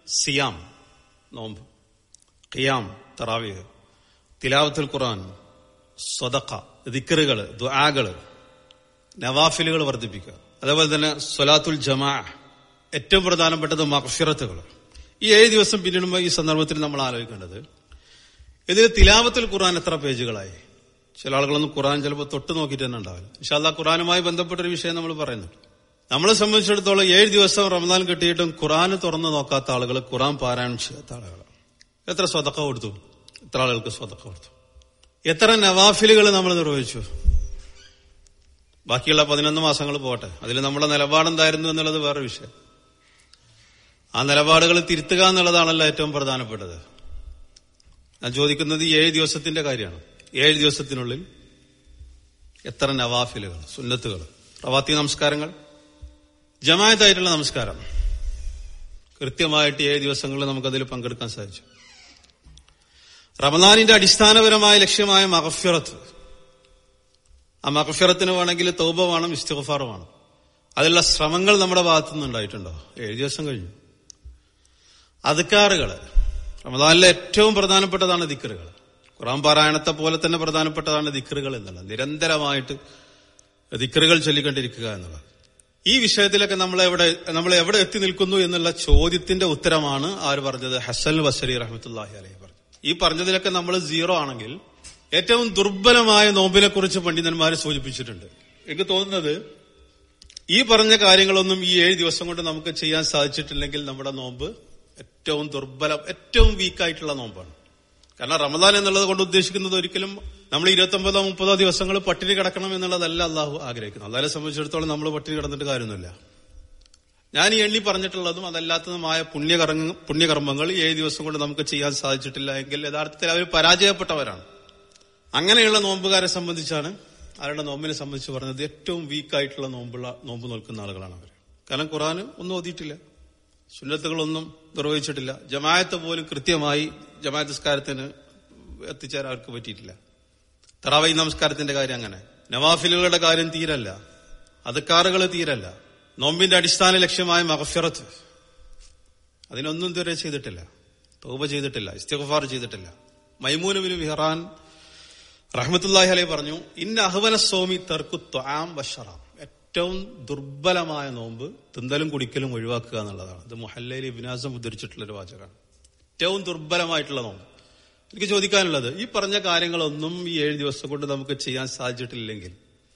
സിയാം നോമ്പ് ഖിയാം തറാവിഹ് തിലാവത്തുൽ ഖുർആൻ സ്വതക്ക ദിക്കറുകള് ദുആകള് നവാഫിലുകൾ വർദ്ധിപ്പിക്കുക അതേപോലെ തന്നെ സ്വലാത്തുൽ ജമാ ഏറ്റവും പ്രധാനപ്പെട്ടത് മഹഫിറത്തുകൾ ഈ ഏഴ് ദിവസം പിന്നിടുമ്പോൾ ഈ സന്ദർഭത്തിൽ നമ്മൾ ആലോചിക്കേണ്ടത് ഇതിൽ തിലാവത്തുൽ ഖുർആൻ എത്ര പേജുകളായി ചില ആളുകളൊന്നും ഖുർആൻ ചിലപ്പോൾ തൊട്ട് നോക്കിയിട്ട് തന്നെ ഉണ്ടാവില്ല ഇൻഷാല്ല ഖുർആനുമായി ബന്ധപ്പെട്ട ഒരു വിഷയം നമ്മൾ പറയുന്നുണ്ട് നമ്മളെ സംബന്ധിച്ചിടത്തോളം ഏഴ് ദിവസം റമദാൻ കിട്ടിയിട്ടും ഖുർആൻ തുറന്നു നോക്കാത്ത ആളുകൾ ഖുർആൻ പാരായണം ചെയ്യാത്ത ആളുകൾ എത്ര സ്വതക്ക കൊടുത്തു എത്ര ആളുകൾക്ക് സ്വതക്ക കൊടുത്തു എത്ര നവാഫിലുകൾ നമ്മൾ നിർവഹിച്ചു ബാക്കിയുള്ള പതിനൊന്ന് മാസങ്ങൾ പോട്ടെ അതിൽ നമ്മുടെ നിലപാടെന്തായിരുന്നു എന്നുള്ളത് വേറെ വിഷയം ആ നിലപാടുകൾ തിരുത്തുക എന്നുള്ളതാണല്ലോ ഏറ്റവും പ്രധാനപ്പെട്ടത് ഞാൻ ചോദിക്കുന്നത് ഈ ഏഴ് ദിവസത്തിന്റെ കാര്യമാണ് ഏഴ് ദിവസത്തിനുള്ളിൽ എത്ര നവാഫിലുകൾ സുന്നത്തുകൾ പ്രവാത്തി നമസ്കാരങ്ങൾ ജമായത്തായിട്ടുള്ള നമസ്കാരം കൃത്യമായിട്ട് ഏഴ് ദിവസങ്ങളിൽ നമുക്കതിൽ പങ്കെടുക്കാൻ സാധിച്ചു റമദാനിന്റെ അടിസ്ഥാനപരമായ ലക്ഷ്യമായ മഹഫിറത്ത് ആ മഹഫിറത്തിന് വേണമെങ്കിൽ തൗബ വേണം ഇസ്തിഗഫാർ വേണം അതിലുള്ള ശ്രമങ്ങൾ നമ്മുടെ ഭാഗത്തുനിന്ന് ഉണ്ടായിട്ടുണ്ടോ ഏഴ് ദിവസം കഴിഞ്ഞു അതുക്കാറുകൾ റമദാനിലെ ഏറ്റവും പ്രധാനപ്പെട്ടതാണ് ദിക്കറുകൾ ഖുറാൻ പാരായണത്തെ പോലെ തന്നെ പ്രധാനപ്പെട്ടതാണ് ദിക്കറുകൾ എന്നുള്ളത് നിരന്തരമായിട്ട് ദിക്കറുകൾ ചൊല്ലിക്കൊണ്ടിരിക്കുക എന്നുള്ളത് ഈ വിഷയത്തിലൊക്കെ നമ്മൾ എവിടെ നമ്മൾ എവിടെ എത്തി നിൽക്കുന്നു എന്നുള്ള ചോദ്യത്തിന്റെ ഉത്തരമാണ് ആര് പറഞ്ഞത് ഹസൻ വസരി റഹമത്തുല്ലാഹി അലൈഹി പറഞ്ഞു ഈ പറഞ്ഞതിലൊക്കെ നമ്മൾ സീറോ ആണെങ്കിൽ ഏറ്റവും ദുർബലമായ നോമ്പിനെ കുറിച്ച് പണ്ഡിതന്മാർ സൂചിപ്പിച്ചിട്ടുണ്ട് എനിക്ക് തോന്നുന്നത് ഈ പറഞ്ഞ കാര്യങ്ങളൊന്നും ഈ ഏഴ് ദിവസം കൊണ്ട് നമുക്ക് ചെയ്യാൻ സാധിച്ചിട്ടില്ലെങ്കിൽ നമ്മുടെ നോമ്പ് ഏറ്റവും ദുർബലം ഏറ്റവും വീക്കായിട്ടുള്ള നോമ്പാണ് കാരണം റമദാൻ എന്നുള്ളത് കൊണ്ട് ഉദ്ദേശിക്കുന്നത് ഒരിക്കലും നമ്മൾ ഇരുപത്തൊമ്പതോ മുപ്പതോ ദിവസങ്ങൾ പട്ടിണി കിടക്കണം എന്നുള്ളതല്ല അള്ളാഹു ആഗ്രഹിക്കുന്നത് അള്ളാഹിനെ സംബന്ധിച്ചിടത്തോളം നമ്മൾ പട്ടിണി കിടന്നിട്ട് കാര്യമൊന്നുമില്ല ഞാൻ ഈ എണ്ണി പറഞ്ഞിട്ടുള്ളതും അതല്ലാത്തതുമായ പുണ്യകർമ്മ പുണ്യകർമ്മങ്ങൾ ഏഴ് ദിവസം കൊണ്ട് നമുക്ക് ചെയ്യാൻ സാധിച്ചിട്ടില്ല എങ്കിൽ യഥാർത്ഥത്തിൽ അവർ പരാജയപ്പെട്ടവരാണ് അങ്ങനെയുള്ള നോമ്പുകാരെ സംബന്ധിച്ചാണ് അവരുടെ നോമ്പിനെ സംബന്ധിച്ച് പറഞ്ഞത് ഏറ്റവും വീക്കായിട്ടുള്ള നോമ്പുള്ള നോമ്പ് നോക്കുന്ന ആളുകളാണ് അവർ കാരണം ഖുറാൻ ഒന്നും ഓതിയിട്ടില്ല സുന്നത്തുകളൊന്നും നിർവഹിച്ചിട്ടില്ല ജമായത്ത് പോലും കൃത്യമായി ജമായത്ത് നിസ്കാരത്തിന് എത്തിച്ചേരാൻ അവർക്ക് പറ്റിയിട്ടില്ല തറാവൈ നമസ്കാരത്തിന്റെ കാര്യം അങ്ങനെ നവാഫിലുകളുടെ കാര്യം തീരല്ല അതുക്കാറുകൾ തീരല്ല നോമ്പിന്റെ അടിസ്ഥാന ലക്ഷ്യമായ മഹഫിറത്ത് അതിനൊന്നും ഇതുവരെ ചെയ്തിട്ടില്ല തൗബ ചെയ്തിട്ടില്ല ഇസ്തിഗഫാർ ചെയ്തിട്ടില്ല മൈമൂനുബിന് വിഹറാൻ റഹ്മത്തുല്ലാഹി അലൈ പറഞ്ഞു ഇന്ന അഹ്വന സോമി തർക്കു ത്വാം വഷറാം ഏറ്റവും ദുർബലമായ നോമ്പ് തിന്തലും കുടിക്കലും ഒഴിവാക്കുക എന്നുള്ളതാണ് ഇത് മുഹല്ലയിൽ വിനാസം ഉദ്ധരിച്ചിട്ടുള്ള ഒരു വാചകമാണ് ഏറ്റവും ദുർബലമായിട്ടുള്ള നോമ്പ് എനിക്ക് ചോദിക്കാനുള്ളത് ഈ പറഞ്ഞ കാര്യങ്ങളൊന്നും ഈ ഏഴ് ദിവസം കൊണ്ട് നമുക്ക് ചെയ്യാൻ സാധിച്ചിട്ടില്ലെങ്കിൽ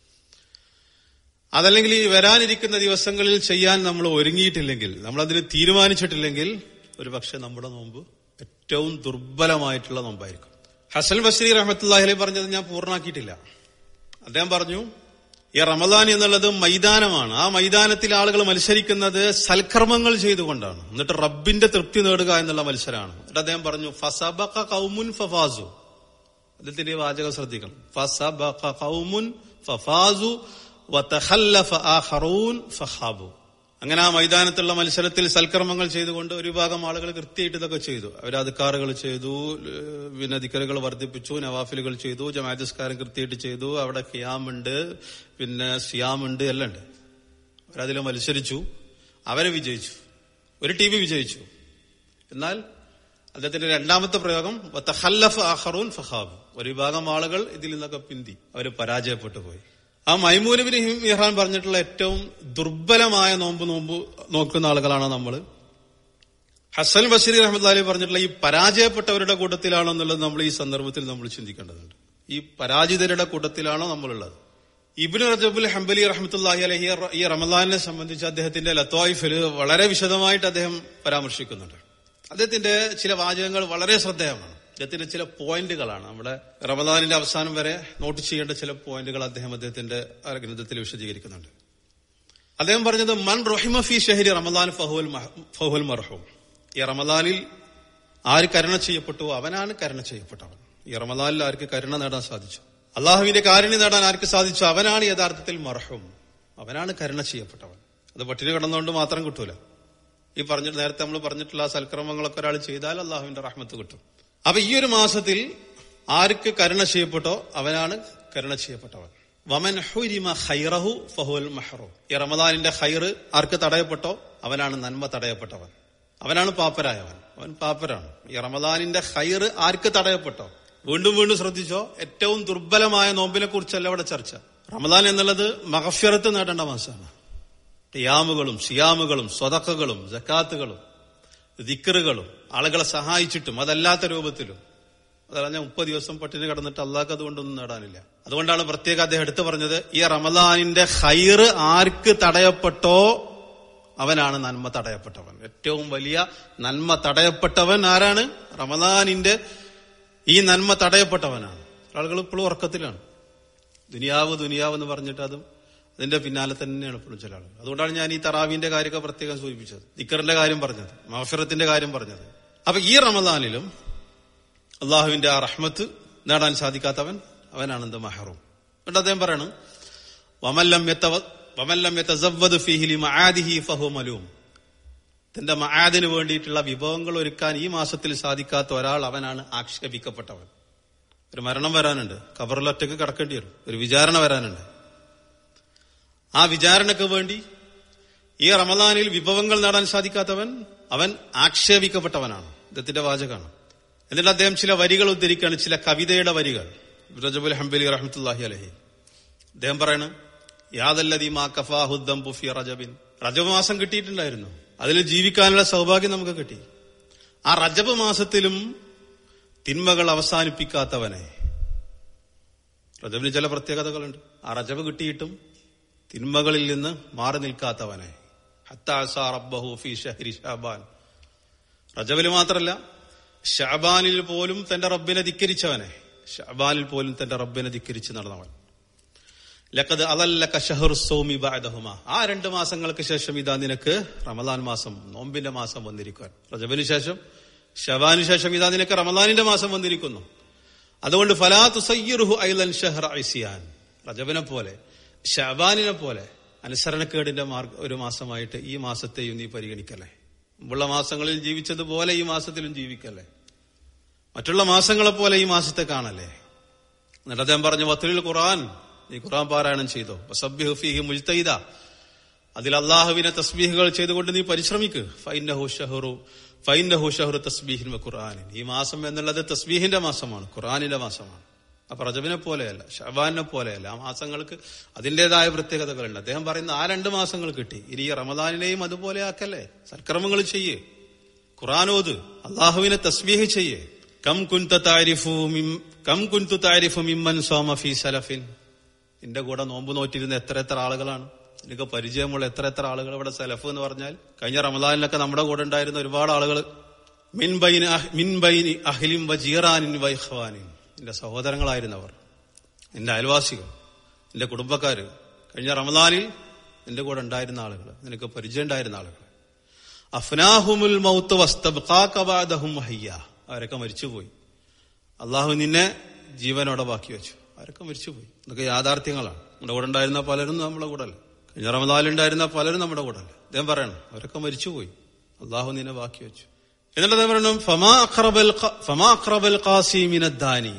അതല്ലെങ്കിൽ ഈ വരാനിരിക്കുന്ന ദിവസങ്ങളിൽ ചെയ്യാൻ നമ്മൾ ഒരുങ്ങിയിട്ടില്ലെങ്കിൽ നമ്മൾ അതിന് തീരുമാനിച്ചിട്ടില്ലെങ്കിൽ ഒരു പക്ഷെ നമ്മുടെ നോമ്പ് ഏറ്റവും ദുർബലമായിട്ടുള്ള നോമ്പായിരിക്കും ഹസൻ ബഷീർ റഹമത്തുല്ലാഹി പറഞ്ഞത് ഞാൻ പൂർണ്ണാക്കിയിട്ടില്ല അദ്ദേഹം പറഞ്ഞു ഈ റമദാൻ എന്നുള്ളത് മൈതാനമാണ് ആ മൈതാനത്തിൽ ആളുകൾ മത്സരിക്കുന്നത് സൽക്കർമ്മങ്ങൾ ചെയ്തുകൊണ്ടാണ് എന്നിട്ട് റബ്ബിന്റെ തൃപ്തി നേടുക എന്നുള്ള മത്സരമാണ് എന്നിട്ട് അദ്ദേഹം പറഞ്ഞു ഫസബഖ കൗമുൻ ഫഫാസു അദ്ദേഹത്തിന്റെ വാചകം ശ്രദ്ധിക്കണം ഫസബഖ കൗമുൻ ഫഫാസു വതഖല്ലഫ ആഖറൂൻ ഫഖാബു അങ്ങനെ ആ മൈതാനത്തുള്ള മത്സരത്തിൽ സൽക്കർമ്മങ്ങൾ ചെയ്തുകൊണ്ട് ഒരു വിഭാഗം ആളുകൾ കൃത്യമായിട്ട് ഇതൊക്കെ ചെയ്തു അവർ അധികാറുകൾ ചെയ്തു പിന്നെ ദിക്കറുകൾ വർദ്ധിപ്പിച്ചു നവാഫിലുകൾ ചെയ്തു ജമാഅത്തിസ്കാരം കൃത്യമായിട്ട് ചെയ്തു അവിടെ ഖിയാമുണ്ട് പിന്നെ സിയാമുണ്ട് എല്ലാം ഉണ്ട് അവരതിൽ മത്സരിച്ചു അവരെ വിജയിച്ചു ഒരു ടീം വിജയിച്ചു എന്നാൽ അദ്ദേഹത്തിന്റെ രണ്ടാമത്തെ പ്രയോഗം വത്തഖല്ലഫ് ആഖറൂൻ ഫഖാബു ഒരു വിഭാഗം ആളുകൾ ഇതിൽ നിന്നൊക്കെ പിന്തി അവർ പരാജയപ്പെട്ടു പോയി ആ മൈമൂനബിന് ഇഹ്റാൻ പറഞ്ഞിട്ടുള്ള ഏറ്റവും ദുർബലമായ നോമ്പ് നോമ്പ് നോക്കുന്ന ആളുകളാണ് നമ്മൾ ഹസൻ ബഷീർ അഹമ്മദ് അലി പറഞ്ഞിട്ടുള്ള ഈ പരാജയപ്പെട്ടവരുടെ കൂട്ടത്തിലാണോ എന്നുള്ളത് നമ്മൾ ഈ സന്ദർഭത്തിൽ നമ്മൾ ചിന്തിക്കേണ്ടതുണ്ട് ഈ പരാജിതരുടെ കൂട്ടത്തിലാണോ നമ്മളുള്ളത് ഇബിന് റജബുൽ ഹംബലി റഹമത്തുല്ലാഹി അലഹി ഈ റമദാനിനെ സംബന്ധിച്ച് അദ്ദേഹത്തിന്റെ ലത്തോയിഫിൽ വളരെ വിശദമായിട്ട് അദ്ദേഹം പരാമർശിക്കുന്നുണ്ട് അദ്ദേഹത്തിന്റെ ചില വാചകങ്ങൾ വളരെ ശ്രദ്ധേയമാണ് അദ്ദേഹത്തിന്റെ ചില പോയിന്റുകളാണ് നമ്മുടെ റമദാനിന്റെ അവസാനം വരെ നോട്ട് ചെയ്യേണ്ട ചില പോയിന്റുകൾ അദ്ദേഹം അദ്ദേഹത്തിന്റെ ഗ്രന്ഥത്തിൽ വിശദീകരിക്കുന്നുണ്ട് അദ്ദേഹം പറഞ്ഞത് മൻ റഹിമ ഫി ഷഹരി റമദാൻ ഫഹുൽ ഫഹുൽ മർഹൂം ഈ റമദാനിൽ ആര് കരുണ ചെയ്യപ്പെട്ടു അവനാണ് കരുണ ചെയ്യപ്പെട്ടവൻ ഈ റമദാനിൽ ആർക്ക് കരുണ നേടാൻ സാധിച്ചു അള്ളാഹുവിന്റെ കാരുണ്യം നേടാൻ ആർക്ക് സാധിച്ചു അവനാണ് യഥാർത്ഥത്തിൽ മർഹൂം അവനാണ് കരുണ ചെയ്യപ്പെട്ടവൻ അത് പട്ടിണി കിടന്നുകൊണ്ട് മാത്രം കിട്ടൂല ഈ പറഞ്ഞ നേരത്തെ നമ്മൾ പറഞ്ഞിട്ടുള്ള സൽക്രമങ്ങളൊക്കെ ഒരാൾ ചെയ്താൽ അള്ളാഹുവിന്റെ റഹ്മത്ത് കിട്ടും അപ്പൊ ഈ ഒരു മാസത്തിൽ ആർക്ക് കരുണ ചെയ്യപ്പെട്ടോ അവനാണ് കരുണ ചെയ്യപ്പെട്ടവൻ വമൻ ഹുരിമ ഖൈറഹു ഫഹുൽ മഹറു ഈ റമദാനിന്റെ ഖൈറ് ആർക്ക് തടയപ്പെട്ടോ അവനാണ് നന്മ തടയപ്പെട്ടവൻ അവനാണ് പാപ്പരായവൻ അവൻ പാപ്പരാണ് ഈ റമദാനിന്റെ ഹൈറ് ആർക്ക് തടയപ്പെട്ടോ വീണ്ടും വീണ്ടും ശ്രദ്ധിച്ചോ ഏറ്റവും ദുർബലമായ നോമ്പിനെ കുറിച്ചല്ല ഇവിടെ ചർച്ച റമദാൻ എന്നുള്ളത് മഹഫിറത്ത് നേടേണ്ട മാസമാണ് യാമുകളും സിയാമുകളും സ്വതക്കകളും ജക്കാത്തുകളും ദിക്കറുകളും ആളുകളെ സഹായിച്ചിട്ടും അതല്ലാത്ത രൂപത്തിലും അതറിഞ്ഞ മുപ്പത് ദിവസം പട്ടിണി കിടന്നിട്ട് അള്ളാഹ് അതുകൊണ്ടൊന്നും നേടാനില്ല അതുകൊണ്ടാണ് പ്രത്യേക അദ്ദേഹം എടുത്തു പറഞ്ഞത് ഈ റമദാനിന്റെ ഹൈറ് ആർക്ക് തടയപ്പെട്ടോ അവനാണ് നന്മ തടയപ്പെട്ടവൻ ഏറ്റവും വലിയ നന്മ തടയപ്പെട്ടവൻ ആരാണ് റമദാനിന്റെ ഈ നന്മ തടയപ്പെട്ടവനാണ് ആളുകൾ ഇപ്പോഴും ഉറക്കത്തിലാണ് ദുനിയാവ് ദുനിയാവ് എന്ന് പറഞ്ഞിട്ട് അതും അതിന്റെ പിന്നാലെ തന്നെയാണ് ഇപ്പോഴും ചില ആളുകൾ അതുകൊണ്ടാണ് ഞാൻ ഈ തറാവിന്റെ കാര്യമൊക്കെ പ്രത്യേകം സൂചിപ്പിച്ചത് ദിക്കറിന്റെ കാര്യം പറഞ്ഞത് മഫിറത്തിന്റെ കാര്യം പറഞ്ഞത് അപ്പൊ ഈ റമദാനിലും അള്ളാഹുവിന്റെ ആ റഹ്മത്ത് നേടാൻ സാധിക്കാത്തവൻ അവനാണ് എന്ത് മഹറും എന്നിട്ട് അദ്ദേഹം പറയണം വമല്ലം യത്തവ- വമല്ലം യതസവ്വദ് ഫീഹി ലിമആദിഹി ഫഹുവ മലൂം തന്റെ മആദിന് വേണ്ടിയിട്ടുള്ള വിഭവങ്ങൾ ഒരുക്കാൻ ഈ മാസത്തിൽ സാധിക്കാത്ത ഒരാൾ അവനാണ് ആക്ഷേപിക്കപ്പെട്ടവൻ ഒരു മരണം വരാനുണ്ട് കബറിലൊറ്റക്ക് കിടക്കേണ്ടി വരും ഒരു വിചാരണ വരാനുണ്ട് ആ വിചാരണക്ക് വേണ്ടി ഈ റമദാനിൽ വിഭവങ്ങൾ നേടാൻ സാധിക്കാത്തവൻ അവൻ ആക്ഷേപിക്കപ്പെട്ടവനാണ് ഇദ്ദേഹത്തിന്റെ വാചകമാണ് എന്നിട്ട് അദ്ദേഹം ചില വരികൾ ഉദ്ധരിക്കുകയാണ് ചില കവിതയുടെ വരികൾ റജബുൽ ഹംബലി റഹ്മത്തുല്ലാഹി അലഹി അദ്ദേഹം പറയണ് യാദല്ലതി മാ കഫാഹുദ്ദം പുഫി റജബിൻ റജബ് മാസം കിട്ടിയിട്ടുണ്ടായിരുന്നു അതിൽ ജീവിക്കാനുള്ള സൗഭാഗ്യം നമുക്ക് കിട്ടി ആ റജബ് മാസത്തിലും തിന്മകൾ അവസാനിപ്പിക്കാത്തവനെ റജബിന് ചില പ്രത്യേകതകളുണ്ട് ആ റജബ് കിട്ടിയിട്ടും തിന്മകളിൽ നിന്ന് മാറി നിൽക്കാത്തവനെ ഹത്താ അസാ റബ്ബഹു ഫീ ഷഹ്രി ഷാബാൻ റജബിൽ മാത്രല്ല ഷാബാനിൽ പോലും തന്റെ റബ്ബിനെ ധിക്കരിച്ചവനെ ഷാബാനിൽ പോലും തന്റെ റബ്ബിനെ ധിക്കരിച്ച് നടന്നവൻ ലക്കത് അതല്ലക്ക ഷഹറു സൗമി ബാദഹുമ ആ രണ്ട് മാസങ്ങൾക്ക് ശേഷം ഇതാ നിനക്ക് റമദാൻ മാസം നോമ്പിന്റെ മാസം വന്നിരിക്കാൻ റജബിന് ശേഷം ഷവാന് ശേഷം ഇതാ നിനക്ക് റമദാനിന്റെ മാസം വന്നിരിക്കുന്നു അതുകൊണ്ട് ഫലാ തുസയ്യിറുഹു ഐലൻ ഷഹർ ഐസിയാൻ റജബിനെ പോലെ ഷവാനിനെ പോലെ അനുസരണക്കേടിന്റെ മാർഗ ഒരു മാസമായിട്ട് ഈ മാസത്തെയും നീ പരിഗണിക്കല്ലേ മുമ്പുള്ള മാസങ്ങളിൽ ജീവിച്ചതുപോലെ ഈ മാസത്തിലും ജീവിക്കല്ലേ മറ്റുള്ള മാസങ്ങളെ പോലെ ഈ മാസത്തെ കാണല്ലേ എന്നിട്ട് അദ്ദേഹം പറഞ്ഞു വത്തുലിൽ ഖുർആൻ നീ ഖുർആൻ പാരായണം ചെയ്തോ വസബ്ബിഹു ഫീഹി മുജ്തഹിദ അതിൽ അള്ളാഹുവിനെ തസ്ബീഹുകൾ ചെയ്തുകൊണ്ട് നീ പരിശ്രമിക്ക് ഫൈനഹു ഷഹറു ഫൈനഹു ഷഹറു തസ്ബീഹിൻ വ ഖുർആനിൻ ഈ മാസം എന്നുള്ളത് തസ്ബീഹിന്റെ മാസമാണ് ഖുർആനിന്റെ മാസമാണ് അപ്പൊ റജബിനെ പോലെയല്ല ഷബാനെ പോലെയല്ല ആ മാസങ്ങൾക്ക് അതിന്റേതായ പ്രത്യേകതകളുണ്ട് അദ്ദേഹം പറയുന്ന ആ രണ്ട് മാസങ്ങൾ കിട്ടി ഇനി ഈ റമദാനിനെയും അതുപോലെ ആക്കല്ലേ സൽക്കർമ്മങ്ങൾ ചെയ്യേ ഖുറാനോത് അള്ളാഹുവിനെ തസ്ബീഹ് ചെയ്യേ കം കുന്ത താരിഫു മിം- കം കുന്തു താരിഫു മിമ്മൻ സോമ ഫി സലഫിൻ നിന്റെ കൂടെ നോമ്പ് നോറ്റിരുന്ന എത്ര എത്ര ആളുകളാണ് നിനക്ക് പരിചയമുള്ള എത്ര എത്ര ആളുകൾ ഇവിടെ സലഫ് എന്ന് പറഞ്ഞാൽ കഴിഞ്ഞ റമദാനിലൊക്കെ നമ്മുടെ കൂടെ ഉണ്ടായിരുന്ന ഒരുപാട് ആളുകൾ മിൻബൈൻ മിൻബൈൻ അഹ്ലിം വ ജീറാനിൻ വൈഹ്വാനിൻ നിന്റെ സഹോദരങ്ങളായിരുന്നവർ നിന്റെ അയൽവാസികൾ നിന്റെ കുടുംബക്കാര് കഴിഞ്ഞ റമദാനിൽ നിന്റെ കൂടെ ഉണ്ടായിരുന്ന ആളുകൾ നിനക്ക് പരിചയം ഉണ്ടായിരുന്ന ആളുകൾ അഫ്നാഹുമുൽ മൗത്ത് വസ്തബ്ഖാകബാദഹും ഹയ്യ അവരൊക്കെ മരിച്ചുപോയി അള്ളാഹു നിന്നെ ജീവനോടെ ബാക്കി വെച്ചു അവരൊക്കെ മരിച്ചുപോയി ഇതൊക്കെ യാഥാർത്ഥ്യങ്ങളാണ് നമ്മുടെ കൂടെ ഉണ്ടായിരുന്ന പലരും നമ്മുടെ കൂടെ അല്ല കഴിഞ്ഞ റമദാലുണ്ടായിരുന്ന പലരും നമ്മുടെ കൂടെ അല്ല അദ്ദേഹം പറയണം അവരൊക്കെ മരിച്ചുപോയി അള്ളാഹു നിന്നെ ബാക്കി വെച്ചു എന്നിട്ട് അദ്ദേഹം പറയണം ഫമാ അഖ്റബൽ ഖ- ഫമാ അഖ്റബൽ ഖാസിമിനദ്ദാനി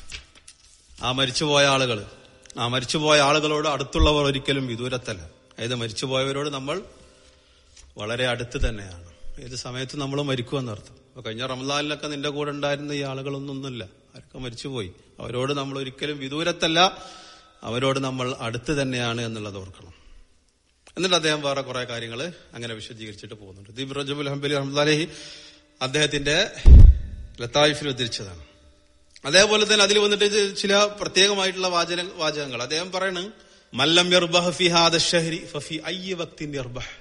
ആ മരിച്ചുപോയ ആളുകൾ ആ മരിച്ചുപോയ ആളുകളോട് അടുത്തുള്ളവർ ഒരിക്കലും വിദൂരത്തല്ല അതായത് മരിച്ചുപോയവരോട് നമ്മൾ വളരെ അടുത്ത് തന്നെയാണ് ഏത് സമയത്ത് നമ്മൾ മരിക്കുമെന്നർത്ഥം അപ്പൊ കഴിഞ്ഞ റംസാനിലൊക്കെ നിന്റെ കൂടെ ഉണ്ടായിരുന്ന ഈ ആളുകളൊന്നൊന്നുമില്ല അവരൊക്കെ മരിച്ചുപോയി അവരോട് നമ്മൾ ഒരിക്കലും വിദൂരത്തല്ല അവരോട് നമ്മൾ അടുത്ത് തന്നെയാണ് എന്നുള്ളത് ഓർക്കണം എന്നിട്ട് അദ്ദേഹം വേറെ കുറെ കാര്യങ്ങൾ അങ്ങനെ വിശദീകരിച്ചിട്ട് പോകുന്നുണ്ട് ദീപ് റജബുൽ ഹംബലി റഹ്മദാലഹി അദ്ദേഹത്തിന്റെ ലത്തായിഫിൽ ഉദ്ധരിച്ചതാണ് അതേപോലെ തന്നെ അതിൽ വന്നിട്ട് ചില പ്രത്യേകമായിട്ടുള്ള വാചന വാചകങ്ങൾ അദ്ദേഹം പറയണ് മല്ലം യർബഹ് ഫി ഹാദ ഷഹരി ഫഫി അയ്യ വക്തിൻ യർബഹ്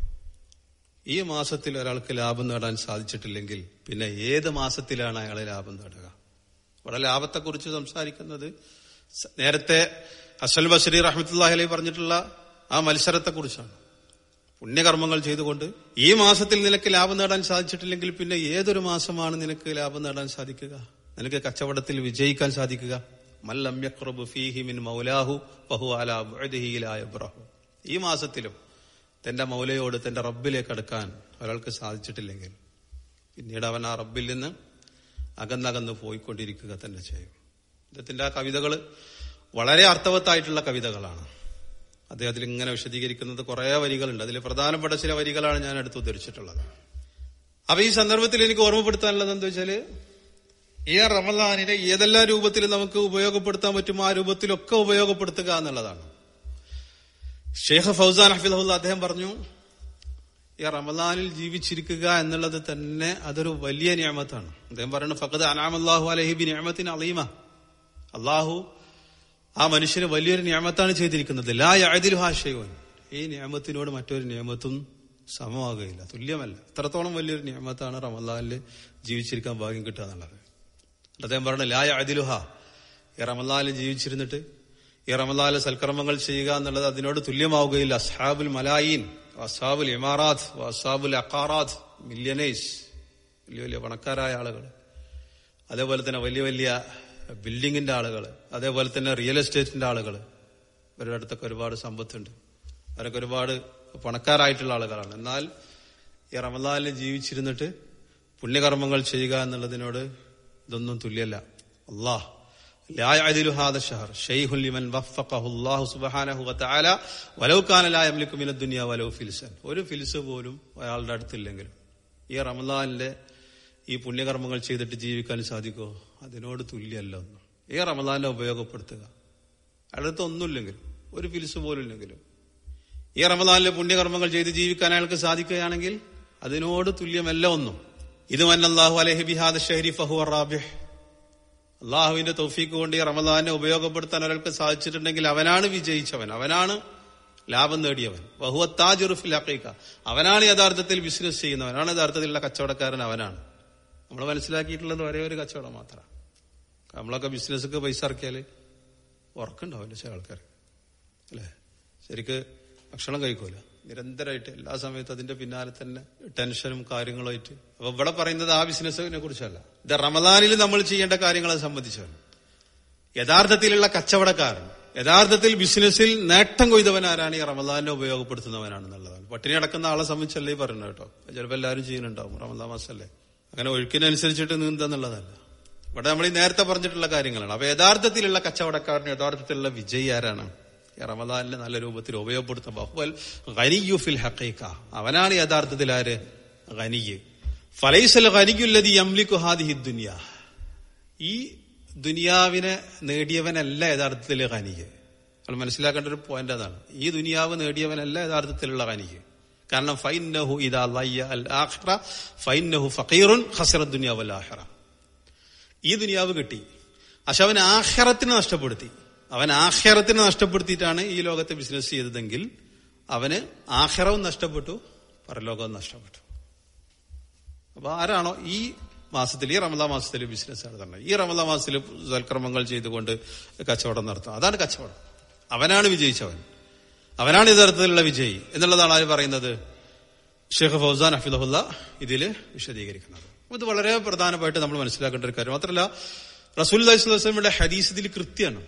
ഈ മാസത്തിൽ ഒരാൾക്ക് ലാഭം നേടാൻ സാധിച്ചിട്ടില്ലെങ്കിൽ പിന്നെ ഏത് മാസത്തിലാണ് അയാളെ ലാഭം നേടുക ഇവിടെ ലാഭത്തെക്കുറിച്ച് സംസാരിക്കുന്നത് സ- നേരത്തെ അസൽ ബഷരി റഹ്മത്തുല്ലാഹി അലൈഹി പറഞ്ഞിട്ടുള്ള ആ മത്സരത്തെക്കുറിച്ചാണ് പുണ്യകർമ്മങ്ങൾ ചെയ്തുകൊണ്ട് ഈ മാസത്തിൽ നിനക്ക് ലാഭം നേടാൻ സാധിച്ചിട്ടില്ലെങ്കിൽ പിന്നെ ഏതൊരു മാസമാണ് നിനക്ക് ലാഭം നേടാൻ സാധിക്കുക നിനക്ക് കച്ചവടത്തിൽ വിജയിക്കാൻ സാധിക്കുക മല്ലം യഖ്റബു ഫീഹി മിൻ മൗലാഹു ഫഹു അലാ ബുഅദിഹി ലാ യബ്റഹു ഈ മാസത്തിലും തന്റെ മൗലയോട് തന്റെ റബ്ബിലേക്ക് അടുക്കാൻ ഒരാൾക്ക് സാധിച്ചിട്ടില്ലെങ്കിൽ പിന്നീട് അവൻ ആ റബ്ബിൽ നിന്ന് അകന്നകന്ന് പോയിക്കൊണ്ടിരിക്കുക തന്നെ ചെയ്യും അദ്ദേഹത്തിന്റെ ആ കവിതകൾ വളരെ അർത്ഥവത്തായിട്ടുള്ള കവിതകളാണ് അദ്ദേഹത്തിൽ ഇങ്ങനെ വിശദീകരിക്കുന്നത് കുറെ വരികളുണ്ട് അതിൽ പ്രധാനപ്പെട്ട ചില വരികളാണ് ഞാൻ എടുത്ത് ഉദ്ധരിച്ചിട്ടുള്ളത് അപ്പൊ ഈ സന്ദർഭത്തിൽ എനിക്ക് ഓർമ്മപ്പെടുത്താനുള്ളത് എന്താ വെച്ചാല് ഈ റമദാനിനെ ഏതെല്ലാം രൂപത്തിൽ നമുക്ക് ഉപയോഗപ്പെടുത്താൻ പറ്റുമോ ആ രൂപത്തിലൊക്കെ ഉപയോഗപ്പെടുത്തുക എന്നുള്ളതാണ് ഷെയ്ഖ് ഫൗസാൻ ഹഫിദുല്ല അദ്ദേഹം പറഞ്ഞു ഈ റമദാനിൽ ജീവിച്ചിരിക്കുക എന്നുള്ളത് തന്നെ അതൊരു വലിയ നിയമത്താണ് അദ്ദേഹം പറയുന്നത് ഫഖദ് അനാമല്ലാഹു അലഹിബി നിയമത്തിന് അലീമ അള്ളാഹു ആ മനുഷ്യന് വലിയൊരു നിയമത്താണ് ചെയ്തിരിക്കുന്നത് ലാ യാതിൽ ഹാഷയോൻ ഈ നിയമത്തിനോട് മറ്റൊരു നിയമത്തും സമമാകുകയില്ല തുല്യമല്ല അത്രത്തോളം വലിയൊരു നിയമത്താണ് റമദാനിൽ ജീവിച്ചിരിക്കാൻ ഭാഗ്യം കിട്ടുക എന്നുള്ളത് അദ്ദേഹം പറഞ്ഞു ലാ യാതിലുഹ ഈ റമദാനിൽ ജീവിച്ചിരുന്നിട്ട് ഈ റമദാനിൽ സൽക്കർമ്മങ്ങൾ ചെയ്യുക എന്നുള്ളത് അതിനോട് തുല്യമാവുകയില്ല അസ്ഹാബുൽ മലായിൻ അസാബുൽ ഇമാറാത്ത് അസാബുൽ അക്കാറാത്ത് മില്യനേഴ്സ് വലിയ വലിയ പണക്കാരായ ആളുകൾ അതേപോലെ തന്നെ വലിയ വലിയ ബിൽഡിങ്ങിന്റെ ആളുകൾ അതേപോലെ തന്നെ റിയൽ എസ്റ്റേറ്റിന്റെ ആളുകൾ ഇവരുടെ അടുത്തൊക്കെ ഒരുപാട് സമ്പത്തുണ്ട് അവരൊക്കെ ഒരുപാട് പണക്കാരായിട്ടുള്ള ആളുകളാണ് എന്നാൽ ഈ റമദാനിൽ ജീവിച്ചിരുന്നിട്ട് പുണ്യകർമ്മങ്ങൾ ചെയ്യുക എന്നുള്ളതിനോട് ഇതൊന്നും തുല്യല്ല അള്ളാഹ് لا يعدل هذا الشهر شيء لمن وفقه الله سبحانه وتعالى ولو كان لا يملك من الدنيا ولو فلسا ഒരു ഫിൽസ് പോലും അയാളുടെ അടുത്തില്ലെങ്കിലും ഈ റമദാനിലെ ഈ പുണ്യകർമ്മങ്ങൾ ചെയ്തിട്ട് ജീവിക്കാൻ സാധിക്കുമോ അതിനോട് തുല്യമല്ല ഒന്നും ഈ റമദാനെ ഉപയോഗപ്പെടുത്തുക അടുത്ത് ഒന്നുമില്ലെങ്കിലും ഒരു ഫിൽസ് പോലും ഇല്ലെങ്കിലും ഈ റമദാനിലെ പുണ്യകർമ്മങ്ങൾ ചെയ്ത് ജീവിക്കാൻ അയാൾക്ക് സാധിക്കുകയാണെങ്കിൽ അതിനോട് തുല്യമല്ല ഒന്നും ഇത് മന്നല്ലാഹു അലഹി ബിഹാദ് ഷഹരി ഫഹു റാബിഹ് അള്ളാഹുവിന്റെ തൗഫീക്ക് കൊണ്ട് ഈ റമദാനെ ഉപയോഗപ്പെടുത്താൻ ഒരാൾക്ക് സാധിച്ചിട്ടുണ്ടെങ്കിൽ അവനാണ് വിജയിച്ചവൻ അവനാണ് ലാഭം നേടിയവൻ വഹുവ താജുറുഫിൽ അക്കൈക്ക അവനാണ് യഥാർത്ഥത്തിൽ ബിസിനസ് ചെയ്യുന്നവൻ അവനാണ് യഥാർത്ഥത്തിലുള്ള കച്ചവടക്കാരൻ അവനാണ് നമ്മൾ മനസ്സിലാക്കിയിട്ടുള്ളത് ഒരേ ഒരു കച്ചവടം മാത്രമാണ് നമ്മളൊക്കെ ബിസിനസ്സൊക്കെ പൈസ ഇറക്കിയാല് ഉറക്കുണ്ടാവില്ല ചില ആൾക്കാർ അല്ലേ ശരിക്ക് ഭക്ഷണം കഴിക്കൂല നിരന്തരമായിട്ട് എല്ലാ സമയത്തും അതിന്റെ പിന്നാലെ തന്നെ ടെൻഷനും കാര്യങ്ങളുമായിട്ട് അപ്പൊ ഇവിടെ പറയുന്നത് ആ ബിസിനസ്സിനെ കുറിച്ചല്ല ഇത് റമദാനിൽ നമ്മൾ ചെയ്യേണ്ട കാര്യങ്ങളെ സംബന്ധിച്ചാണ് യഥാർത്ഥത്തിലുള്ള കച്ചവടക്കാരൻ യഥാർത്ഥത്തിൽ ബിസിനസ്സിൽ നേട്ടം കൊയ്തവൻ ആരാണ് ഈ റമദാനെ ഉപയോഗപ്പെടുത്തുന്നവനാണെന്നുള്ളതാണ് പട്ടിണി അടക്കുന്ന ആളെ സംബന്ധിച്ചല്ലേ ഈ പറയുന്നത് കേട്ടോ ചിലപ്പോൾ എല്ലാവരും ചെയ്യുന്നുണ്ടാവും റമദാൻ മാസല്ലേ അങ്ങനെ ഒഴുക്കിനനുസരിച്ചിട്ട് നീന്താന്നുള്ളതല്ല ഇവിടെ നമ്മൾ ഈ നേരത്തെ പറഞ്ഞിട്ടുള്ള കാര്യങ്ങളാണ് അപ്പൊ യഥാർത്ഥത്തിലുള്ള കച്ചവടക്കാരന് യഥാർത്ഥത്തിലുള്ള വിജയി ആരാണ് ഈ റമദാനിലെ നല്ല രൂപത്തിൽ ഉപയോഗപ്പെടുത്തും ബഹുവൽ ഖനിയു ഫിൽ ഹഖീഖ അവനാണ് യഥാർത്ഥത്തിൽ ആര് ഖനിയ് ഫലൈസൽ ഖനിയുല്ലദി യംലികു ഹാദിഹി ദുനിയ ഈ ദുനിയാവിനെ നേടിയവനല്ല യഥാർത്ഥത്തിൽ ഖനിയ് നമ്മൾ മനസ്സിലാക്കേണ്ട ഒരു പോയിന്റ് അതാണ് ഈ ദുനിയാവ് നേടിയവനല്ല യഥാർത്ഥത്തിലുള്ള ഖനിയ് കാരണം ഫൈനഹു ഇദാ ലയ്യ അൽ ആഖിറ ഫൈനഹു ഫഖീറുൻ ഖസറ ദുനിയ വൽ ആഖിറ ഈ ദുനിയാവ് കിട്ടി പക്ഷെ അവൻ ആഖിറത്തിനെ നഷ്ടപ്പെടുത്തി അവൻ ആഖിറത്തിനെ നഷ്ടപ്പെടുത്തിയിട്ടാണ് ഈ ലോകത്തെ ബിസിനസ് ചെയ്തതെങ്കിൽ അവന് ആഖിറവും നഷ്ടപ്പെട്ടു പരലോകവും നഷ്ടപ്പെട്ടു അപ്പൊ ആരാണോ ഈ മാസത്തിൽ ഈ റമദാ മാസത്തിൽ ബിസിനസ് നടത്തുന്നത് ഈ റമദാ മാസത്തിൽ സൽക്രമങ്ങൾ ചെയ്തുകൊണ്ട് കച്ചവടം നടത്തുക അതാണ് കച്ചവടം അവനാണ് വിജയിച്ചവൻ അവനാണ് യഥാർത്ഥത്തിലുള്ള വിജയി എന്നുള്ളതാണ് ആര് പറയുന്നത് ഷെയ്ഖ് ഫൗസാൻ ഹഫിദുല്ല ഇതിൽ വിശദീകരിക്കുന്നത് ഇത് വളരെ പ്രധാനമായിട്ട് നമ്മൾ മനസ്സിലാക്കേണ്ട ഒരു കാര്യം മാത്രമല്ല റസൂൽ അലൈഹിസ്ലമിയുടെ ഹദീസ് ഇതിൽ കൃത്യമാണ്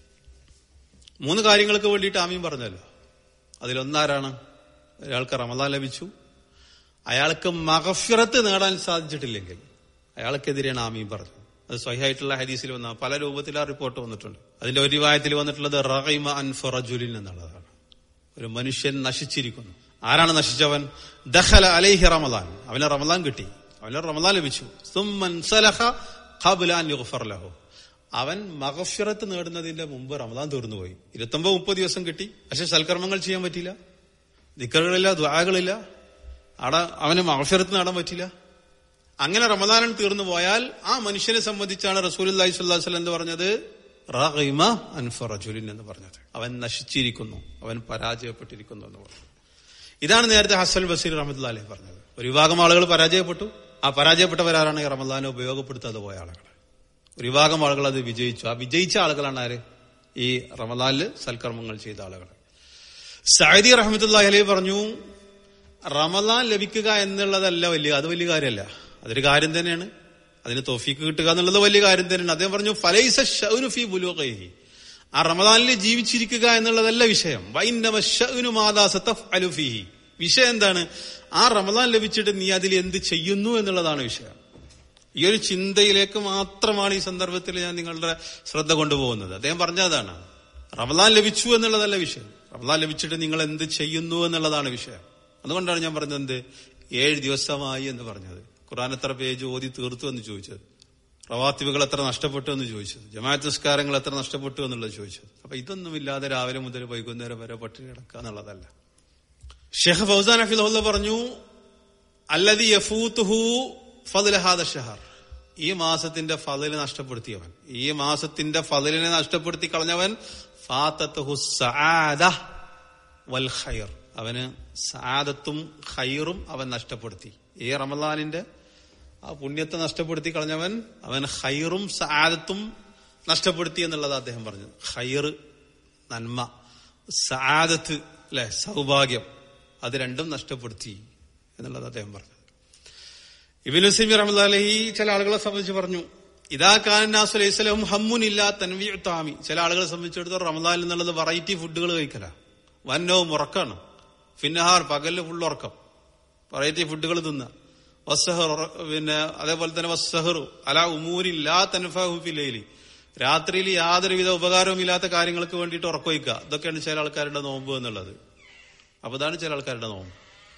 മൂന്ന് കാര്യങ്ങൾക്ക് വേണ്ടിയിട്ട് ആമീൻ പറഞ്ഞല്ലോ അതിലൊന്നാരാണ് ഒരാൾക്ക് റമദാൻ ലഭിച്ചു അയാൾക്ക് മഹഫിറത്ത് നേടാൻ സാധിച്ചിട്ടില്ലെങ്കിൽ അയാൾക്കെതിരെയാണ് ആമീൻ പറഞ്ഞത് അത് സ്വഹിയായിട്ടുള്ള ഹദീസിൽ വന്ന പല രൂപത്തിൽ ആ റിപ്പോർട്ട് വന്നിട്ടുണ്ട് അതിന്റെ ഒരു വായത്തിൽ വന്നിട്ടുള്ളത് റഹൈമ അൻഫറജുലിൻ എന്നുള്ളതാണ് ഒരു മനുഷ്യൻ നശിച്ചിരിക്കുന്നു ആരാണ് നശിച്ചവൻ ദഹല അലൈഹി റമദാൻ അവന് റമദാൻ കിട്ടി അവന് റമദാൻ ലഭിച്ചു സുമ്മൻ സലഹ ഖബുലാൻ യുഗ്ഫർ ലഹു അവൻ മഹഫിറത്ത് നേടുന്നതിന്റെ മുമ്പ് റമദാൻ തീർന്നുപോയി ഇരുപത്തൊമ്പത് മുപ്പത് ദിവസം കിട്ടി പക്ഷെ സൽക്കർമ്മങ്ങൾ ചെയ്യാൻ പറ്റിയില്ല ദിക്കറുകളില്ല ദ്വാകളില്ല അവിടെ അവന് മഹഫിറത്ത് നേടാൻ പറ്റില്ല അങ്ങനെ റമദാനൻ തീർന്നു പോയാൽ ആ മനുഷ്യനെ സംബന്ധിച്ചാണ് റസൂൽ അള്ളഹി സ്വല്ലാസ്ലം എന്ന് പറഞ്ഞത് റഹീമ അൻഫറജുലിൻ എന്ന് പറഞ്ഞത് അവൻ നശിച്ചിരിക്കുന്നു അവൻ പരാജയപ്പെട്ടിരിക്കുന്നു എന്ന് പറഞ്ഞു ഇതാണ് നേരത്തെ ഹസൻ ബസീർ റഹമത്തുള്ള അലഹി പറഞ്ഞത് ഒരു വിഭാഗം ആളുകൾ പരാജയപ്പെട്ടു ആ പരാജയപ്പെട്ടവരാണ് ഈ റമദാനെ ഉപയോഗപ്പെടുത്താതെ പോയ ആളുകൾ ഒരു വിഭാഗം ആളുകൾ അത് വിജയിച്ചു ആ വിജയിച്ച ആളുകളാണ് ആര് ഈ റമദാനില് സൽക്കർമ്മങ്ങൾ ചെയ്ത ആളുകൾ സൈദി റഹമത്തുള്ള അലഹി പറഞ്ഞു റമദാൻ ലഭിക്കുക എന്നുള്ളതല്ല വലിയ അത് വലിയ കാര്യമല്ല അതൊരു കാര്യം തന്നെയാണ് അതിന് തോഫീക്ക് കിട്ടുക എന്നുള്ളത് വലിയ കാര്യം തന്നെയാണ് അദ്ദേഹം പറഞ്ഞു ഫലൈസ ഷൗനു ഫി ബുലൂഖൈഹി ആ റമദാനിൽ ജീവിച്ചിരിക്കുക എന്നുള്ളതല്ല വിഷയം വൈന്നമ ഷൗനു മാദാ സതഫ്അലു ഫീഹി വിഷയം എന്താണ് ആ റമദാൻ ലഭിച്ചിട്ട് നീ അതിൽ എന്ത് ചെയ്യുന്നു എന്നുള്ളതാണ് വിഷയം ഈ ഒരു ചിന്തയിലേക്ക് മാത്രമാണ് ഈ സന്ദർഭത്തിൽ ഞാൻ നിങ്ങളുടെ ശ്രദ്ധ കൊണ്ടുപോകുന്നത് അദ്ദേഹം പറഞ്ഞതാണ് റമദാൻ ലഭിച്ചു എന്നുള്ളതല്ല വിഷയം റമദാൻ ലഭിച്ചിട്ട് നിങ്ങൾ എന്ത് ചെയ്യുന്നു എന്നുള്ളതാണ് വിഷയം അതുകൊണ്ടാണ് ഞാൻ പറഞ്ഞത് എന്ത് ഏഴ് ദിവസമായി എന്ന് പറഞ്ഞത് ഖുറാൻ എത്ര പേജ് ഓതി തീർത്തു എന്ന് ചോദിച്ചത് റവാത്തിബുകൾ എത്ര നഷ്ടപ്പെട്ടു എന്ന് ചോദിച്ചത് ജമാഅത്ത് നിസ്കാരങ്ങൾ എത്ര നഷ്ടപ്പെട്ടു എന്നുള്ളത് ചോദിച്ചത് അപ്പൊ ഇതൊന്നുമില്ലാതെ രാവിലെ മുതൽ വൈകുന്നേരം വരെ പട്ടിണി കിടക്കുക എന്നുള്ളതല്ല ഷെഹ് ഫൗസാൻ അഫിദുല്ല പറഞ്ഞു അല്ലതി യഫൂത്തുഹു ഫദ്ലഹാദ ഷഹർ ഈ മാസത്തിന്റെ ഫതില് നഷ്ടപ്പെടുത്തിയവൻ ഈ മാസത്തിന്റെ ഫതിലിനെ നഷ്ടപ്പെടുത്തി കളഞ്ഞവൻ ഫാത്തത്തുഹു സആദ വൽ ഖൈർ അവന് സാദത്തും ഖൈറും അവൻ നഷ്ടപ്പെടുത്തി ഈ റമദാനിന്റെ ആ പുണ്യത്തെ നഷ്ടപ്പെടുത്തി കളഞ്ഞവൻ അവൻ ഖൈറും സാദത്തും നഷ്ടപ്പെടുത്തി എന്നുള്ളത് അദ്ദേഹം പറഞ്ഞു ഖൈർ നന്മ സാദത്ത് അല്ലെ സൗഭാഗ്യം അത് രണ്ടും നഷ്ടപ്പെടുത്തി എന്നുള്ളത് അദ്ദേഹം പറഞ്ഞു ഇബിനു സിമി റഹ്മദ് ചില ആളുകളെ സംബന്ധിച്ച് പറഞ്ഞു ഇതാ കാനാസു അലൈഹിസ്ലം ഹമ്മുനില്ല തൻവി താമി ചില ആളുകളെ സംബന്ധിച്ചിടത്തോളം റമദാൻ എന്നുള്ളത് വെറൈറ്റി ഫുഡുകൾ കഴിക്കല വന്നവും ഉറക്കാണ് ഫിന്നഹാർ പകലില് ഫുൾ ഉറക്കം വെറൈറ്റി ഫുഡുകൾ തിന്ന വസ്സഹർ പിന്നെ അതേപോലെ തന്നെ വസ്സഹറു അല ഉമൂരില്ല തൻഫിലേലി രാത്രിയിൽ യാതൊരുവിധ ഉപകാരവും ഇല്ലാത്ത കാര്യങ്ങൾക്ക് വേണ്ടിയിട്ട് ഉറക്കവയ്ക്കുക ഇതൊക്കെയാണ് ചില ആൾക്കാരുടെ നോമ്പ് എന്നുള്ളത് അപ്പൊ ഇതാണ് ചില ആൾക്കാരുടെ നോമ്പ്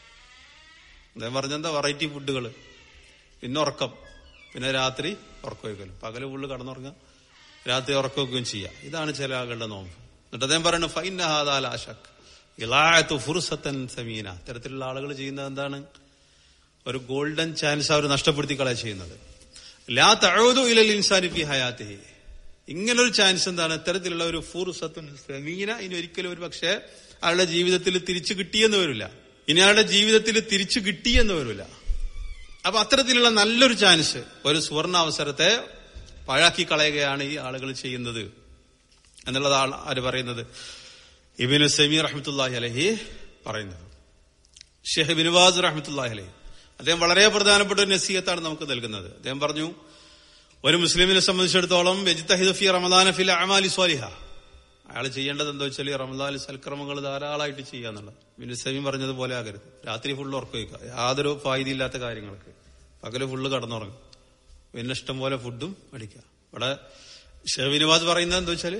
അദ്ദേഹം പറഞ്ഞെന്താ വെറൈറ്റി ഫുഡുകൾ പിന്നെ ഉറക്കം പിന്നെ രാത്രി ഉറക്കം വയ്ക്കലും പകല് ഫുള്ള് കടന്നുറങ്ങുക രാത്രി ഉറക്കം വയ്ക്കുകയും ചെയ്യുക ഇതാണ് ചില ആളുകളുടെ നോമ്പ് എന്നിട്ട് അദ്ദേഹം പറയുന്നത് ഫൈനഹാദാലാഷക് ഇലായത്ത് ഫുർസത്തൻ സമീന ഇത്തരത്തിലുള്ള ആളുകൾ ചെയ്യുന്നത് എന്താണ് ഒരു ഗോൾഡൻ ചാൻസ് അവർ നഷ്ടപ്പെടുത്തി കളയാ ചെയ്യുന്നത് ലാ തഴുതു ഇലൽ ഇൻസാനി ഫി ഹയാത്തി ഇങ്ങനൊരു ചാൻസ് എന്താണ് ഇത്തരത്തിലുള്ള ഒരു ഫുർസത്തുൻ സമീന ഇനി ഒരിക്കലും ഒരു പക്ഷേ അയാളുടെ ജീവിതത്തിൽ തിരിച്ചു കിട്ടിയെന്ന് വരില്ല ഇനി അയാളുടെ ജീവിതത്തിൽ തിരിച്ചു കിട്ടിയെന്ന് വരില്ല അപ്പൊ അത്തരത്തിലുള്ള നല്ലൊരു ചാൻസ് ഒരു സുവർണ അവസരത്തെ പാഴാക്കി കളയുകയാണ് ഈ ആളുകൾ ചെയ്യുന്നത് എന്നുള്ളതാണ് ആര് പറയുന്നത് ഇബിനു സമീർ റഹ്മത്തുല്ലാഹി അലഹി പറയുന്നത് ഷെഹ് ബിനുവാസ് റഹ്മത്തുല്ലാഹി അലഹി അദ്ദേഹം വളരെ പ്രധാനപ്പെട്ട ഒരു നസീഹത്താണ് നമുക്ക് നൽകുന്നത് അദ്ദേഹം പറഞ്ഞു ഒരു മുസ്ലിമിനെ സംബന്ധിച്ചിടത്തോളം വെജിത്തഹിദഫി റമദാന ഫിൽ അമാലി സ്വാലിഹ അയാൾ ചെയ്യേണ്ടത് എന്താ വെച്ചാൽ ഈ റമദാനിൽ സൽക്രമങ്ങൾ ധാരാളമായിട്ട് ചെയ്യുക എന്നുള്ളത് ബിനു സമീം പറഞ്ഞതുപോലെ ആകരുത് രാത്രി ഫുള്ള് ഉറക്കം വയ്ക്കുക യാതൊരു ഫായ്തിയില്ലാത്ത കാര്യങ്ങൾക്ക് പകല് ഫുള്ള് കടന്നുറങ്ങും പിന്നെ ഇഷ്ടം പോലെ ഫുഡും അടിക്കുക ഇവിടെ ഷെഹബിനുവാസ് പറയുന്നത് എന്താ വെച്ചാല്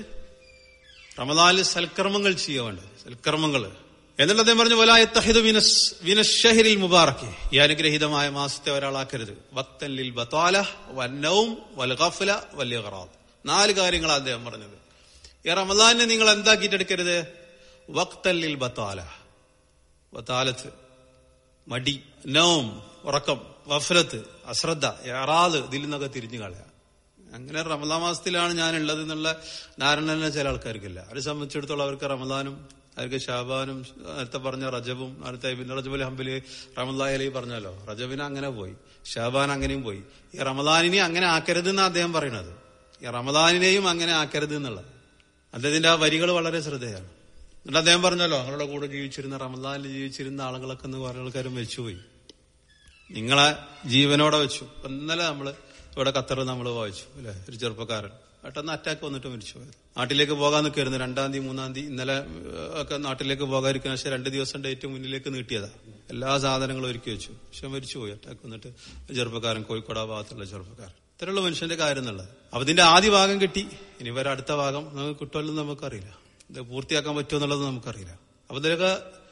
റമദാനിൽ സൽക്കർമ്മങ്ങൾ ചെയ്യുക വേണ്ടത് സൽക്കർമ്മങ്ങൾ എന്നിട്ട് അദ്ദേഹം പറഞ്ഞു വലായത്തഹിദ് വിനഷഹിരിൽ മുബാറക്ക് ഈ അനുഗ്രഹീതമായ മാസത്തെ ഒരാളാക്കരുത് വത്തല്ലിൽ ബത്താല വന്നവും വൽഗഫല വലിയ ഖറാദ് നാല് കാര്യങ്ങളാണ് അദ്ദേഹം പറഞ്ഞത് ഈ റമദാനിനെ നിങ്ങൾ എന്താക്കിയിട്ടെടുക്കരുത് വക്തല്ലിൽ ബത്താല ബത്താലത്ത് മടി നവും ഉറക്കം വഫലത്ത് അശ്രദ്ധ എറാത് ഇതിൽ നിന്നൊക്കെ തിരിഞ്ഞു കളയാ അങ്ങനെ റമദാൻ മാസത്തിലാണ് ഞാൻ ഉള്ളത് എന്നുള്ള ധാരണ തന്നെ ചില ആൾക്കാർക്കില്ല അവരെ സംബന്ധിച്ചിടത്തോളം അവർക്ക് റമദാനും അവർക്ക് ഷാബാനും നേരത്തെ പറഞ്ഞ റജബും നേരത്തെ ഇബിൻ റജബുൽ ഹംബലി റമദാ അലി പറഞ്ഞല്ലോ റജബിന് അങ്ങനെ പോയി ഷാബാൻ അങ്ങനെയും പോയി ഈ റമദാനിനെ അങ്ങനെ ആക്കരുത് എന്നാണ് അദ്ദേഹം പറയുന്നത് ഈ റമദാനിനെയും അങ്ങനെ ആക്കരുത് എന്നുള്ളത് അദ്ദേഹത്തിന്റെ ആ വരികൾ വളരെ ശ്രദ്ധേയമാണ് എന്നിട്ട് അദ്ദേഹം പറഞ്ഞല്ലോ ഞങ്ങളുടെ കൂടെ ജീവിച്ചിരുന്ന റമദാനിൽ ജീവിച്ചിരുന്ന ആളുകളൊക്കെ എന്ന് കുറെ ആൾക്കാരും വെച്ചുപോയി നിങ്ങളെ ജീവനോടെ വെച്ചു ഇപ്പൊ ഇന്നലെ നമ്മള് ഇവിടെ ഖത്തറിൽ നമ്മൾ വായിച്ചു അല്ലെ ഒരു ചെറുപ്പക്കാരൻ പെട്ടെന്ന് അറ്റാക്ക് വന്നിട്ട് മരിച്ചു പോയത് നാട്ടിലേക്ക് പോകാൻ നിൽക്കായിരുന്നു രണ്ടാം തീയതി മൂന്നാം തീയതി ഇന്നലെ ഒക്കെ നാട്ടിലേക്ക് പോകാതിരിക്കുന്ന പക്ഷെ രണ്ട് ദിവസം ഡേറ്റ് മുന്നിലേക്ക് നീട്ടിയതാ എല്ലാ സാധനങ്ങളും ഒരുക്കി വെച്ചു പക്ഷെ മരിച്ചുപോയി അറ്റാക്ക് വന്നിട്ട് ചെറുപ്പക്കാരൻ കോഴിക്കോട് ആ ഭാഗത്തുള്ള ചെറുപ്പക്കാരൻ ഇത്തരമുള്ള മനുഷ്യന്റെ കാര്യം എന്നുള്ളത് അപ്പൊ ഇതിന്റെ ആദ്യ ഭാഗം കിട്ടി ഇനി വരെ അടുത്ത ഭാഗം നമുക്ക് കിട്ടുമല്ലോ നമുക്കറിയില്ല ഇത് പൂർത്തിയാക്കാൻ പറ്റുമോ എന്നുള്ളത് നമുക്കറിയില്ല അപ്പൊ ഇതിലൊക്കെ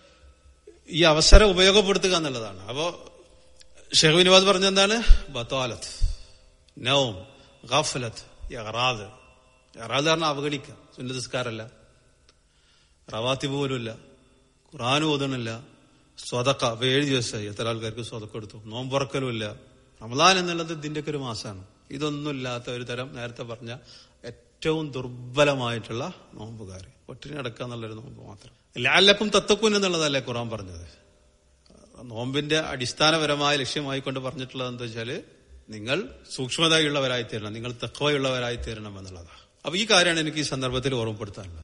ഈ അവസരം ഉപയോഗപ്പെടുത്തുക എന്നുള്ളതാണ് അപ്പോ ഷെഹ് വിനോദ് പറഞ്ഞെന്താണ് ബത്തോലത്ത് നൗം ഗഫലത്ത് യറാദ് യറാദ് പറഞ്ഞാൽ അവഗണിക്കുക സുന്നതസ്കാരല്ല റവാത്തിബ് പോലുമില്ല ഖുറാൻ ഓതണില്ല സ്വതക്ക അപ്പൊ ഏഴ് ദിവസമായി എത്ര ആൾക്കാർക്ക് സ്വതക്ക എടുത്തു നോമ്പുറക്കലുമില്ല റമദാൻ എന്നുള്ളത് ഇതിന്റെയൊക്കെ ഒരു മാസമാണ് ഇതൊന്നുമില്ലാത്ത ഒരു തരം നേരത്തെ പറഞ്ഞ ഏറ്റവും ദുർബലമായിട്ടുള്ള നോമ്പുകാർ ഒട്ടിനി അടക്കുക എന്നുള്ളൊരു നോമ്പ് മാത്രം ലാലക്കും തത്തക്കൂൻ എന്നുള്ളതല്ലേ ഖുറാൻ പറഞ്ഞത് നോമ്പിന്റെ അടിസ്ഥാനപരമായ ലക്ഷ്യമായിക്കൊണ്ട് പറഞ്ഞിട്ടുള്ളത് എന്താ വെച്ചാല് നിങ്ങൾ സൂക്ഷ്മതയുള്ളവരായി തീരണം നിങ്ങൾ തക്കവയുള്ളവരായി തീരണം എന്നുള്ളതാണ് അപ്പൊ ഈ കാര്യമാണ് എനിക്ക് ഈ സന്ദർഭത്തിൽ ഓർമ്മപ്പെടുത്താനുള്ളത്